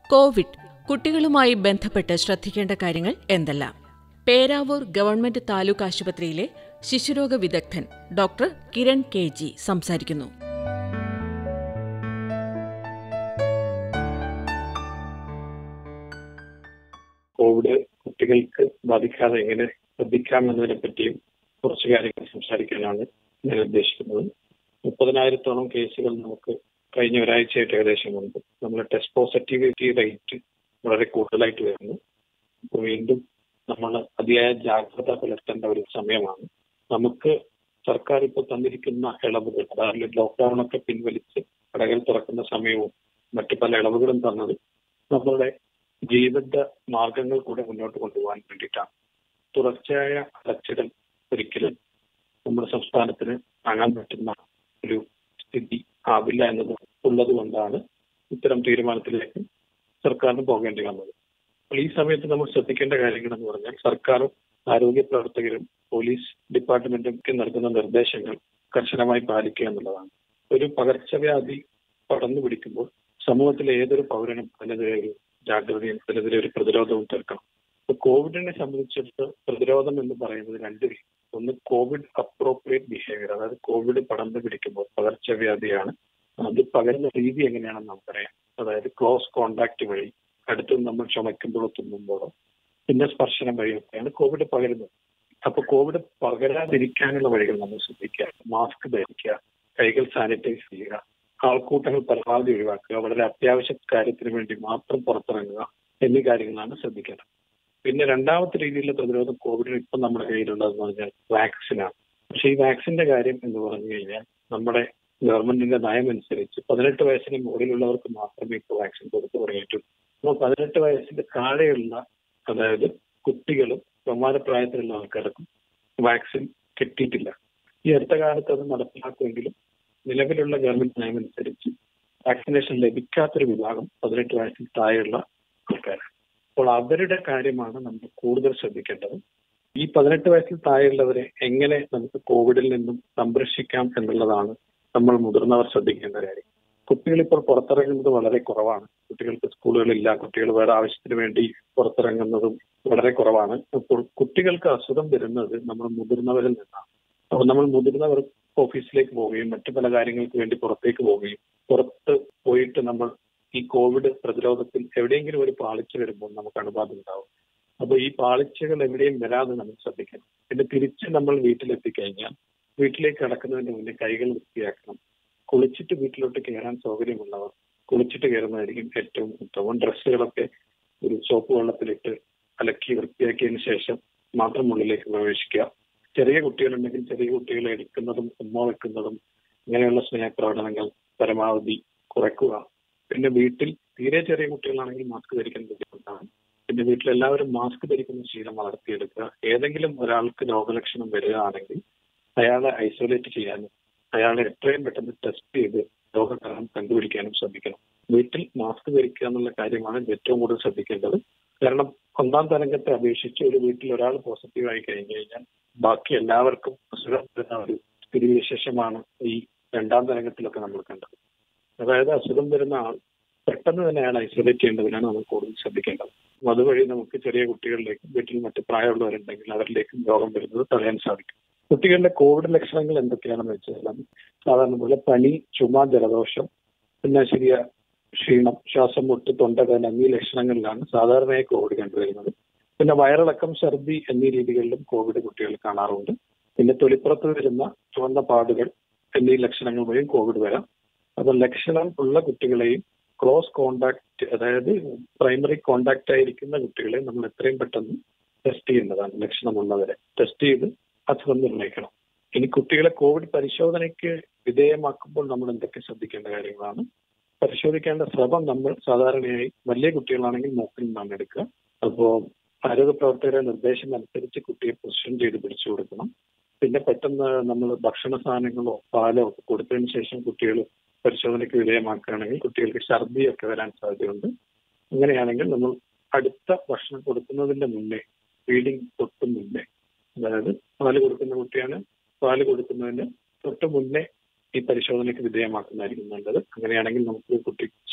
Covid കുട്ടികളുമായി ബന്ധപ്പെട്ട് ശ്രദ്ധിക്കേണ്ട കാര്യങ്ങൾ എന്തെല്ലാം പേരാവൂർ ഗവൺമെന്റ് താലൂക്ക് ആശുപത്രിയിലെ ശിശുരോഗ വിദഗ്ധൻ ഡോക്ടർ കിരൺ കെ ജി സംസാരിക്കുന്നു കോവിഡ് കുട്ടികൾക്ക് ബാധിക്കാതെ എങ്ങനെ ശ്രദ്ധിക്കാം എന്നതിനെ പറ്റിയും കുറച്ച് കാര്യങ്ങൾ സംസാരിക്കാനാണ് ഞാൻ ഉദ്ദേശിക്കുന്നത് മുപ്പതിനായിരത്തോളം കേസുകൾ നമുക്ക് കഴിഞ്ഞ ഒരാഴ്ചയായിട്ട് ഏകദേശം ഉണ്ട് നമ്മുടെ ടെസ്റ്റ് പോസിറ്റിവിറ്റി റേറ്റ് വളരെ കൂടുതലായിട്ട് വരുന്നു അപ്പോൾ വീണ്ടും നമ്മൾ അതിയായ ജാഗ്രത പുലർത്തേണ്ട ഒരു സമയമാണ് നമുക്ക് സർക്കാർ ഇപ്പോൾ തന്നിരിക്കുന്ന ഇളവുകൾ അതായത് ലോക്ക്ഡൌൺ ഒക്കെ പിൻവലിച്ച് കടകൾ തുറക്കുന്ന സമയവും മറ്റു പല ഇളവുകളും തന്നത് നമ്മളുടെ ജീവിത മാർഗങ്ങൾ കൂടെ മുന്നോട്ട് കൊണ്ടുപോകാൻ വേണ്ടിയിട്ടാണ് തുടർച്ചയായ അടച്ചിടൽ ഒരിക്കലും നമ്മുടെ സംസ്ഥാനത്തിന് താങ്ങാൻ പറ്റുന്ന ഒരു സ്ഥിതി ആവില്ല എന്നത് ഉള്ളത് കൊണ്ടാണ് ഇത്തരം തീരുമാനത്തിലേക്ക് സർക്കാരിന് പോകേണ്ടി വന്നത് അപ്പോൾ ഈ സമയത്ത് നമ്മൾ ശ്രദ്ധിക്കേണ്ട കാര്യങ്ങൾ എന്ന് പറഞ്ഞാൽ സർക്കാരും ആരോഗ്യ പ്രവർത്തകരും പോലീസ് ഡിപ്പാർട്ട്മെന്റും ഒക്കെ നൽകുന്ന നിർദ്ദേശങ്ങൾ കർശനമായി പാലിക്കുക എന്നുള്ളതാണ് ഒരു പകർച്ചവ്യാധി പടർന്നു പിടിക്കുമ്പോൾ സമൂഹത്തിലെ ഏതൊരു പൗരനും അതിനെതിരെ ഒരു ജാഗ്രതയും അതിനെതിരെ ഒരു പ്രതിരോധവും തീർക്കണം ഇപ്പൊ കോവിഡിനെ സംബന്ധിച്ചിടത്ത് പ്രതിരോധം എന്ന് പറയുന്നത് രണ്ട് രീതി ഒന്ന് കോവിഡ് അപ്രോപ്രിയേറ്റ് ബിഹേവിയർ അതായത് കോവിഡ് പടർന്നു പിടിക്കുമ്പോൾ പകർച്ചവ്യാധിയാണ് അത് പകരുന്ന രീതി എങ്ങനെയാണെന്ന് നമുക്കറിയാം അതായത് ക്ലോസ് കോണ്ടാക്ട് വഴി അടുത്ത് നമ്മൾ ചുമയ്ക്കുമ്പോഴോ തുമ്മുമ്പോഴോ പിന്നെ സ്പർശനം വഴിയൊക്കെയാണ് കോവിഡ് പകരുന്നത് അപ്പൊ കോവിഡ് പകരാതിരിക്കാനുള്ള വഴികൾ നമ്മൾ ശ്രദ്ധിക്കുക മാസ്ക് ധരിക്കുക കൈകൾ സാനിറ്റൈസ് ചെയ്യുക ആൾക്കൂട്ടങ്ങൾ പരമാവധി ഒഴിവാക്കുക വളരെ അത്യാവശ്യ കാര്യത്തിന് വേണ്ടി മാത്രം പുറത്തിറങ്ങുക എന്നീ കാര്യങ്ങളാണ് ശ്രദ്ധിക്കേണ്ടത് പിന്നെ രണ്ടാമത്തെ രീതിയിലുള്ള പ്രതിരോധം കോവിഡിന് ഇപ്പം നമ്മുടെ കയ്യിലുള്ളതെന്ന് പറഞ്ഞാൽ വാക്സിനാണ് പക്ഷേ ഈ വാക്സിന്റെ കാര്യം എന്ന് പറഞ്ഞു കഴിഞ്ഞാൽ നമ്മുടെ ഗവൺമെന്റിന്റെ നയം അനുസരിച്ച് പതിനെട്ട് വയസ്സിന് മുകളിലുള്ളവർക്ക് മാത്രമേ ഇപ്പോൾ വാക്സിൻ കൊടുത്തു തുടങ്ങിയിട്ടുള്ളൂ അപ്പോൾ പതിനെട്ട് വയസ്സിന്റെ താഴെയുള്ള അതായത് കുട്ടികളും കൗമാരപ്രായത്തിലുള്ള ആൾക്കാർക്കും വാക്സിൻ കിട്ടിയിട്ടില്ല ഈ അടുത്ത കാലത്ത് അത് നടപ്പിലാക്കുമെങ്കിലും നിലവിലുള്ള ഗവൺമെന്റ് നയം അനുസരിച്ച് വാക്സിനേഷൻ ലഭിക്കാത്തൊരു വിഭാഗം പതിനെട്ട് വയസ്സിൽ താഴെയുള്ള ആൾക്കാരാണ് അപ്പോൾ അവരുടെ കാര്യമാണ് നമ്മൾ കൂടുതൽ ശ്രദ്ധിക്കേണ്ടത് ഈ പതിനെട്ട് വയസ്സിൽ താഴെയുള്ളവരെ എങ്ങനെ നമുക്ക് കോവിഡിൽ നിന്നും സംരക്ഷിക്കാം എന്നുള്ളതാണ് നമ്മൾ മുതിർന്നവർ ശ്രദ്ധിക്കേണ്ട കാര്യം കുട്ടികൾ ഇപ്പോൾ പുറത്തിറങ്ങുന്നത് വളരെ കുറവാണ് കുട്ടികൾക്ക് സ്കൂളുകളില്ല കുട്ടികൾ വേറെ ആവശ്യത്തിന് വേണ്ടി പുറത്തിറങ്ങുന്നതും വളരെ കുറവാണ് അപ്പോൾ കുട്ടികൾക്ക് അസുഖം വരുന്നത് നമ്മൾ മുതിർന്നവരിൽ നിന്നാണ് അപ്പോൾ നമ്മൾ മുതിർന്നവർ ഓഫീസിലേക്ക് പോവുകയും മറ്റു പല കാര്യങ്ങൾക്ക് വേണ്ടി പുറത്തേക്ക് പോവുകയും പുറത്ത് പോയിട്ട് നമ്മൾ ഈ കോവിഡ് പ്രതിരോധത്തിൽ എവിടെയെങ്കിലും ഒരു പാളിച്ച വരുമ്പോൾ നമുക്ക് അണുബാധ ഉണ്ടാവും അപ്പോൾ ഈ പാളിച്ചകൾ എവിടെയും വരാതെ നമ്മൾ ശ്രദ്ധിക്കണം പിന്നെ തിരിച്ച് നമ്മൾ വീട്ടിലെത്തിക്കഴിഞ്ഞാൽ വീട്ടിലേക്ക് കടക്കുന്നതിന് മുന്നേ കൈകൾ വൃത്തിയാക്കണം കുളിച്ചിട്ട് വീട്ടിലോട്ട് കയറാൻ സൗകര്യമുള്ളവർ കുളിച്ചിട്ട് കയറുന്നതായിരിക്കും ഏറ്റവും ഉത്തമം ഡ്രസ്സുകളൊക്കെ ഒരു സോപ്പ് വെള്ളത്തിലിട്ട് അലക്കി വൃത്തിയാക്കിയതിന് ശേഷം മാത്രം ഉള്ളിലേക്ക് പ്രവേശിക്കുക ചെറിയ കുട്ടികളുണ്ടെങ്കിൽ ചെറിയ കുട്ടികളെ എടുക്കുന്നതും ഉമ്മ വെക്കുന്നതും ഇങ്ങനെയുള്ള സ്നേഹപ്രകടനങ്ങൾ പരമാവധി കുറയ്ക്കുക പിന്നെ വീട്ടിൽ തീരെ ചെറിയ കുട്ടികളാണെങ്കിൽ മാസ്ക് ധരിക്കാൻ ബുദ്ധിമുട്ടാണ് പിന്നെ വീട്ടിൽ എല്ലാവരും മാസ്ക് ധരിക്കുന്ന ശീലം വളർത്തിയെടുക്കുക ഏതെങ്കിലും ഒരാൾക്ക് രോഗലക്ഷണം വരികയാണെങ്കിൽ അയാളെ ഐസൊലേറ്റ് ചെയ്യാനും അയാളെ എത്രയും പെട്ടെന്ന് ടെസ്റ്റ് ചെയ്ത് രോഗകാരണം കണ്ടുപിടിക്കാനും ശ്രദ്ധിക്കണം വീട്ടിൽ മാസ്ക് ധരിക്കുക എന്നുള്ള കാര്യമാണ് ഏറ്റവും കൂടുതൽ ശ്രദ്ധിക്കേണ്ടത് കാരണം ഒന്നാം തരംഗത്തെ അപേക്ഷിച്ച് ഒരു വീട്ടിൽ ഒരാൾ പോസിറ്റീവ് ആയി കഴിഞ്ഞു കഴിഞ്ഞാൽ ബാക്കി എല്ലാവർക്കും അസുഖം വരുന്ന ഒരു സ്ഥിതിവിശേഷമാണ് ഈ രണ്ടാം തരംഗത്തിലൊക്കെ നമ്മൾ കണ്ടത് അതായത് അസുഖം വരുന്ന ആൾ പെട്ടെന്ന് തന്നെ അയാൾ ഐസൊലേറ്റ് ചെയ്യേണ്ടതിനാണ് നമ്മൾ കൂടുതൽ ശ്രദ്ധിക്കേണ്ടത് അതുവഴി നമുക്ക് ചെറിയ കുട്ടികളിലേക്കും വീട്ടിൽ മറ്റ് പ്രായമുള്ളവരുണ്ടെങ്കിൽ അവരിലേക്കും രോഗം വരുന്നത് തടയാൻ സാധിക്കും കുട്ടികളുടെ കോവിഡ് ലക്ഷണങ്ങൾ എന്തൊക്കെയാണെന്ന് വെച്ചാൽ സാധാരണ പോലെ പനി ചുമ ജലദോഷം പിന്നെ ശരിയ ക്ഷീണം ശ്വാസം മുട്ട് തൊണ്ടവേദന എന്നീ ലക്ഷണങ്ങളിലാണ് സാധാരണയായി കോവിഡ് കണ്ടുവരുന്നത് പിന്നെ വയറിളക്കം ഛർദി എന്നീ രീതികളിലും കോവിഡ് കുട്ടികൾ കാണാറുണ്ട് പിന്നെ തൊലിപ്പുറത്ത് വരുന്ന ചുവന്ന പാടുകൾ എന്നീ ലക്ഷണങ്ങൾ വഴിയും കോവിഡ് വരാം അപ്പോൾ ലക്ഷണം ഉള്ള കുട്ടികളെയും ക്ലോസ് കോണ്ടാക്ട് അതായത് പ്രൈമറി കോണ്ടാക്ട് ആയിരിക്കുന്ന കുട്ടികളെ നമ്മൾ എത്രയും പെട്ടെന്ന് ടെസ്റ്റ് ചെയ്യുന്നതാണ് ലക്ഷണമുള്ളവരെ ടെസ്റ്റ് ചെയ്ത് അസുഖം നിർണ്ണയിക്കണം ഇനി കുട്ടികളെ കോവിഡ് പരിശോധനയ്ക്ക് വിധേയമാക്കുമ്പോൾ നമ്മൾ എന്തൊക്കെ ശ്രദ്ധിക്കേണ്ട കാര്യങ്ങളാണ് പരിശോധിക്കേണ്ട സ്രവം നമ്മൾ സാധാരണയായി വലിയ കുട്ടികളാണെങ്കിൽ മൂക്കിൽ നിന്നാണ് എടുക്കുക അപ്പോൾ ആരോഗ്യ പ്രവർത്തകരുടെ നിർദ്ദേശം അനുസരിച്ച് കുട്ടിയെ പൊസിഷൻ ചെയ്ത് പിടിച്ചു കൊടുക്കണം പിന്നെ പെട്ടെന്ന് നമ്മൾ ഭക്ഷണ സാധനങ്ങളോ പാലോ ഒക്കെ കൊടുത്തതിന് ശേഷം കുട്ടികൾ പരിശോധനയ്ക്ക് വിധേയമാക്കുകയാണെങ്കിൽ കുട്ടികൾക്ക് ഛർദിയൊക്കെ വരാൻ സാധ്യതയുണ്ട് അങ്ങനെയാണെങ്കിൽ നമ്മൾ അടുത്ത ഭക്ഷണം കൊടുക്കുന്നതിന്റെ മുന്നേ ഫീഡിങ് തൊട്ട് മുന്നേ അതായത് പാല് കൊടുക്കുന്ന കുട്ടിയാണ് പാല് കൊടുക്കുന്നതിന് തൊട്ട് മുന്നേ ഈ പരിശോധനയ്ക്ക് വിധേയമാക്കുന്നതായിരിക്കും നല്ലത് അങ്ങനെയാണെങ്കിൽ നമുക്ക് കുട്ടി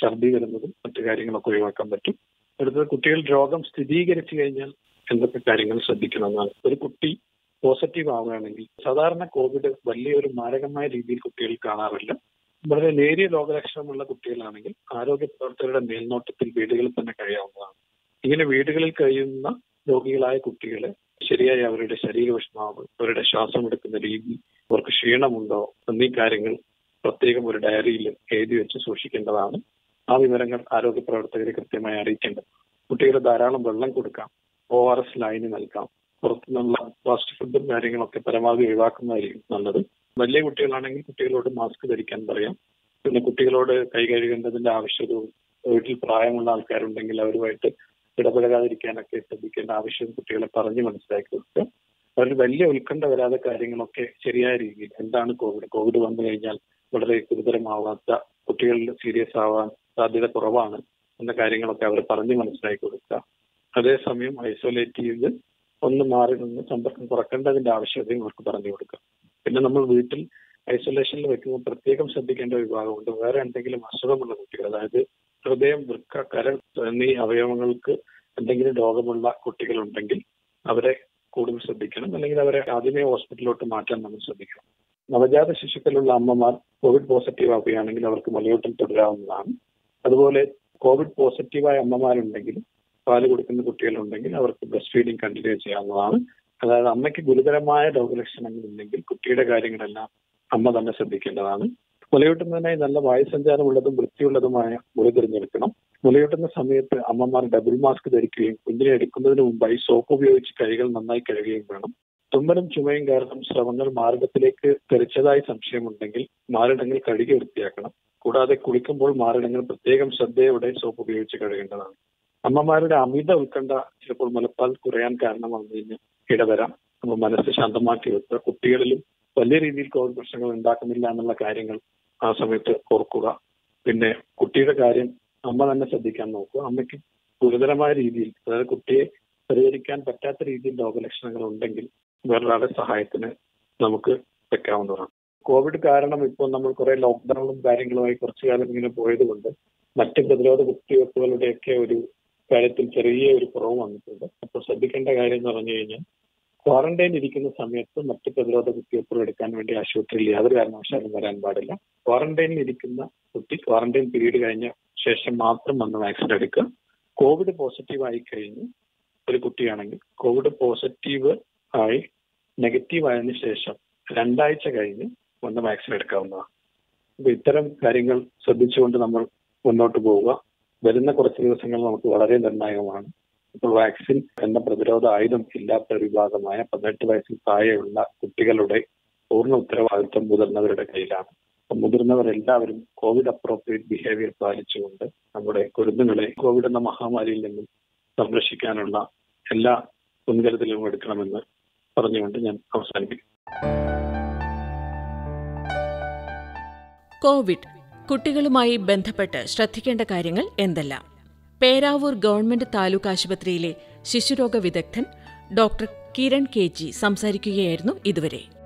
ഛർദി വരുന്നതും മറ്റു കാര്യങ്ങളൊക്കെ ഒഴിവാക്കാൻ പറ്റും അടുത്തത് കുട്ടികൾ രോഗം സ്ഥിരീകരിച്ചു കഴിഞ്ഞാൽ എന്തൊക്കെ കാര്യങ്ങൾ ശ്രദ്ധിക്കണമെന്നാണ് ഒരു കുട്ടി പോസിറ്റീവ് ആവുകയാണെങ്കിൽ സാധാരണ കോവിഡ് വലിയൊരു മാരകമായ രീതിയിൽ കുട്ടികൾ കാണാറില്ല വളരെ നേരിയ രോഗലക്ഷണമുള്ള കുട്ടികളാണെങ്കിൽ ആരോഗ്യ പ്രവർത്തകരുടെ മേൽനോട്ടത്തിൽ വീടുകളിൽ തന്നെ കഴിയാവുന്നതാണ് ഇങ്ങനെ വീടുകളിൽ കഴിയുന്ന രോഗികളായ കുട്ടികളെ ശരിയായി അവരുടെ ശരീര ഊഷ്മാവ് അവരുടെ ശ്വാസം എടുക്കുന്ന രീതി അവർക്ക് ക്ഷീണമുണ്ടോ എന്നീ കാര്യങ്ങൾ പ്രത്യേകം ഒരു ഡയറിയിൽ എഴുതി വെച്ച് സൂക്ഷിക്കേണ്ടതാണ് ആ വിവരങ്ങൾ ആരോഗ്യ പ്രവർത്തകരെ കൃത്യമായി അറിയിക്കേണ്ടത് കുട്ടികൾ ധാരാളം വെള്ളം കൊടുക്കാം ഒ ആർ എസ് ലൈന് നൽകാം പുറത്തുനിന്നുള്ള ഫാസ്റ്റ് ഫുഡും കാര്യങ്ങളൊക്കെ പരമാവധി ഒഴിവാക്കുന്നതായിരിക്കും നല്ലത് വലിയ കുട്ടികളാണെങ്കിൽ കുട്ടികളോട് മാസ്ക് ധരിക്കാൻ പറയാം പിന്നെ കുട്ടികളോട് കൈ കഴുകേണ്ടതിന്റെ ആവശ്യകതയും വീട്ടിൽ പ്രായമുള്ള ആൾക്കാരുണ്ടെങ്കിൽ അവരുമായിട്ട് ഇടപഴകാതിരിക്കാനൊക്കെ ശ്രദ്ധിക്കേണ്ട ആവശ്യം കുട്ടികളെ പറഞ്ഞ് മനസ്സിലാക്കി കൊടുക്കുക അവരിൽ വലിയ ഉത്കണ്ഠ വരാതെ കാര്യങ്ങളൊക്കെ ശരിയായ രീതിയിൽ എന്താണ് കോവിഡ് കോവിഡ് വന്നു കഴിഞ്ഞാൽ വളരെ ഗുരുതരമാവാത്ത കുട്ടികളിൽ സീരിയസ് ആവാൻ സാധ്യത കുറവാണ് എന്ന കാര്യങ്ങളൊക്കെ അവർ പറഞ്ഞ് മനസ്സിലാക്കി കൊടുക്കുക അതേസമയം ഐസൊലേറ്റ് ചെയ്ത് ഒന്ന് മാറി നിന്ന് സമ്പർക്കം കുറക്കേണ്ടതിന്റെ ആവശ്യകതയും അവർക്ക് പറഞ്ഞു കൊടുക്കുക പിന്നെ നമ്മൾ വീട്ടിൽ ഐസൊലേഷനിൽ വെക്കുമ്പോൾ പ്രത്യേകം ശ്രദ്ധിക്കേണ്ട ഒരു വിഭാഗമുണ്ട് വേറെ എന്തെങ്കിലും അസുഖമുള്ള കുട്ടികൾ അതായത് ഹൃദയം വൃക്ക കരൾ എന്നീ അവയവങ്ങൾക്ക് എന്തെങ്കിലും രോഗമുള്ള കുട്ടികളുണ്ടെങ്കിൽ അവരെ കൂടുതൽ ശ്രദ്ധിക്കണം അല്ലെങ്കിൽ അവരെ ആദ്യമേ ഹോസ്പിറ്റലിലോട്ട് മാറ്റാൻ നമ്മൾ ശ്രദ്ധിക്കണം നവജാത ശിശുക്കളുള്ള അമ്മമാർ കോവിഡ് പോസിറ്റീവ് ആവുകയാണെങ്കിൽ അവർക്ക് മുലയൂട്ടൽ തുടരാവുന്നതാണ് അതുപോലെ കോവിഡ് പോസിറ്റീവായ അമ്മമാരുണ്ടെങ്കിൽ പാല് കൊടുക്കുന്ന കുട്ടികളുണ്ടെങ്കിൽ അവർക്ക് ബ്രസ്റ്റ് ഫീഡിംഗ് കണ്ടിന്യൂ ചെയ്യാവുന്നതാണ് അതായത് അമ്മയ്ക്ക് ഗുരുതരമായ രോഗലക്ഷണങ്ങൾ ഇല്ലെങ്കിൽ കുട്ടിയുടെ കാര്യങ്ങളെല്ലാം അമ്മ തന്നെ ശ്രദ്ധിക്കേണ്ടതാണ് മുലയൂട്ടുന്നതിനായി നല്ല വായുസഞ്ചാരമുള്ളതും വൃത്തിയുള്ളതുമായ മുല തിരഞ്ഞെടുക്കണം മുലയൂട്ടുന്ന സമയത്ത് അമ്മമാർ ഡബിൾ മാസ്ക് ധരിക്കുകയും കുഞ്ഞിനെ എടുക്കുന്നതിന് മുമ്പായി സോപ്പ് ഉപയോഗിച്ച് കൈകൾ നന്നായി കഴുകുകയും വേണം തുമ്മലും ചുമയും കാരണം സ്രവങ്ങൾ മാർഗത്തിലേക്ക് തെറിച്ചതായി സംശയമുണ്ടെങ്കിൽ മാറിടങ്ങൾ കഴുകി വൃത്തിയാക്കണം കൂടാതെ കുളിക്കുമ്പോൾ മാറിടങ്ങൾ പ്രത്യേകം ശ്രദ്ധയോടെ സോപ്പ് ഉപയോഗിച്ച് കഴുകേണ്ടതാണ് അമ്മമാരുടെ അമിത ഉത്കണ്ഠ ചിലപ്പോൾ മുലപ്പാൽ കുറയാൻ കാരണമാകുന്നതിന് ഇടവരാം നമ്മൾ മനസ്സ് ശാന്തമാക്കി വെക്കുക കുട്ടികളിലും വലിയ രീതിയിൽ കോവിഡ് പ്രശ്നങ്ങൾ ഉണ്ടാക്കുന്നില്ല എന്നുള്ള കാര്യങ്ങൾ ആ സമയത്ത് ഓർക്കുക പിന്നെ കുട്ടിയുടെ കാര്യം അമ്മ തന്നെ ശ്രദ്ധിക്കാൻ നോക്കുക അമ്മയ്ക്ക് ഗുരുതരമായ രീതിയിൽ അതായത് കുട്ടിയെ പരിഹരിക്കാൻ പറ്റാത്ത രീതിയിൽ രോഗലക്ഷണങ്ങൾ ഉണ്ടെങ്കിൽ വേറൊരാളുടെ സഹായത്തിന് നമുക്ക് വെക്കാവുന്നതാണ് കോവിഡ് കാരണം ഇപ്പോൾ നമ്മൾ കുറെ ലോക്ക്ഡൌണും കാര്യങ്ങളുമായി കുറച്ചു കാലം ഇങ്ങനെ പോയത് കൊണ്ട് മറ്റ് പ്രതിരോധ കുത്തിവയ്പ്പുകളുടെയൊക്കെ ഒരു കാര്യത്തിൽ ചെറിയ ഒരു കുറവ് വന്നിട്ടുണ്ട് അപ്പോൾ ശ്രദ്ധിക്കേണ്ട കാര്യം എന്ന് പറഞ്ഞു കഴിഞ്ഞാൽ ക്വാറന്റൈൻ ഇരിക്കുന്ന സമയത്ത് മറ്റ് പ്രതിരോധ കുത്തിവയ്പ്പുകൾ എടുക്കാൻ വേണ്ടി ആശുപത്രിയിൽ യാതൊരു കാരണവശാലും വരാൻ പാടില്ല ക്വാറന്റൈനിൽ ഇരിക്കുന്ന കുട്ടി ക്വാറന്റൈൻ പീരീഡ് കഴിഞ്ഞ ശേഷം മാത്രം വന്ന് വാക്സിൻ എടുക്കുക കോവിഡ് പോസിറ്റീവ് ആയി കഴിഞ്ഞ് ഒരു കുട്ടിയാണെങ്കിൽ കോവിഡ് പോസിറ്റീവ് ആയി നെഗറ്റീവ് ആയതിനു ശേഷം രണ്ടാഴ്ച കഴിഞ്ഞ് വന്ന് വാക്സിൻ എടുക്കാവുന്നതാണ് അപ്പൊ ഇത്തരം കാര്യങ്ങൾ ശ്രദ്ധിച്ചുകൊണ്ട് നമ്മൾ മുന്നോട്ട് പോവുക വരുന്ന കുറച്ച് ദിവസങ്ങൾ നമുക്ക് വളരെ നിർണായകമാണ് ഇപ്പോൾ വാക്സിൻ എന്ന പ്രതിരോധ ആയുധം ഇല്ലാത്ത ഒരു വിഭാഗമായ പതിനെട്ട് വയസ്സിൽ താഴെയുള്ള കുട്ടികളുടെ പൂർണ്ണ ഉത്തരവാദിത്വം മുതിർന്നവരുടെ കയ്യിലാണ് അപ്പം മുതിർന്നവർ എല്ലാവരും കോവിഡ് അപ്രോപ്രിയേറ്റ് ബിഹേവിയർ പാലിച്ചുകൊണ്ട് നമ്മുടെ കുരുന്നുകളെ കോവിഡ് എന്ന മഹാമാരിയിൽ നിന്നും സംരക്ഷിക്കാനുള്ള എല്ലാ മുൻകരുതലും എടുക്കണമെന്ന് പറഞ്ഞുകൊണ്ട് ഞാൻ അവസാനിപ്പിക്കും കോവിഡ് കുട്ടികളുമായി ബന്ധപ്പെട്ട് ശ്രദ്ധിക്കേണ്ട കാര്യങ്ങൾ എന്തെല്ലാം പേരാവൂർ ഗവൺമെന്റ് താലൂക്ക് ആശുപത്രിയിലെ ശിശുരോഗ വിദഗ്ധൻ ഡോക്ടർ കിരൺ കെ ജി സംസാരിക്കുകയായിരുന്നു ഇതുവരെ